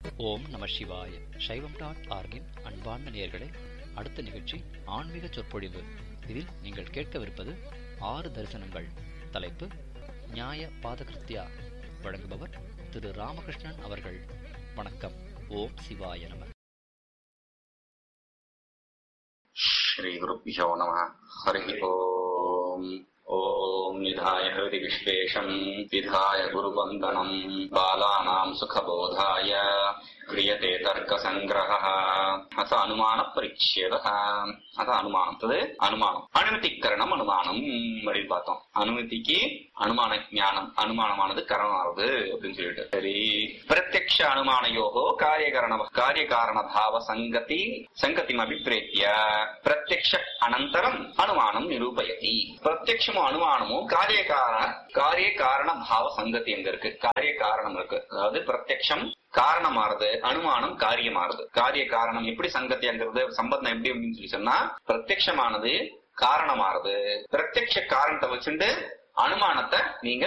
ஓம் நம சிவாய சைவம் டாட் ஆர்கின் அன்பார்ந்த நேயர்களே அடுத்த நிகழ்ச்சி ஆன்மீக சொற்பொழிவு இதில் நீங்கள் கேட்கவிருப்பது ஆறு தரிசனங்கள் தலைப்பு நியாய பாதகிருத்யா வழங்குபவர் திரு ராமகிருஷ்ணன் அவர்கள் வணக்கம் ஓம் சிவாய நம श्रीगुरुभ्यो नमः हरिः ओम् ॐ निधाय हृदि विश्वेशम् विधाय गुरुवन्दनम् बालानाम् सुखबोधाय क्रियते तर्कसङ्ग्रहः अथ अनुमानपरिच्छेदः அத அனுமானம் அது அனுமானம் அனுமதிக்கரணம் அனுமானம் அப்படின்னு பார்த்தோம் அனுமதிக்கு அனுமான ஞானம் அனுமானமானது கரணமானது அப்படின்னு சொல்லிட்டு சரி பிரத்யக்ஷ அனுமானயோகோ காரியகரண காரியகாரண பாவ சங்கதி சங்கதி அபிப்பிரேத்திய பிரத்யக்ஷ அனந்தரம் அனுமானம் நிரூபயதி பிரத்யக்ஷமும் அனுமானமும் காரியகாரண காரிய காரண பாவ சங்கதி எங்க இருக்கு காரிய காரணம் இருக்கு அதாவது பிரத்யக்ஷம் காரணமாறுது அனுமானம் காரியமாறுது காரிய காரணம் எப்படி சங்கத்தியாங்கிறது சம்பந்தம் எப்படி அப்படின்னு சொல்லி சொன்னா பிரத்யக்ஷமானது காரணமாறுது பிரத்யக்ஷ காரணத்தை வச்சுட்டு அனுமானத்தை நீங்க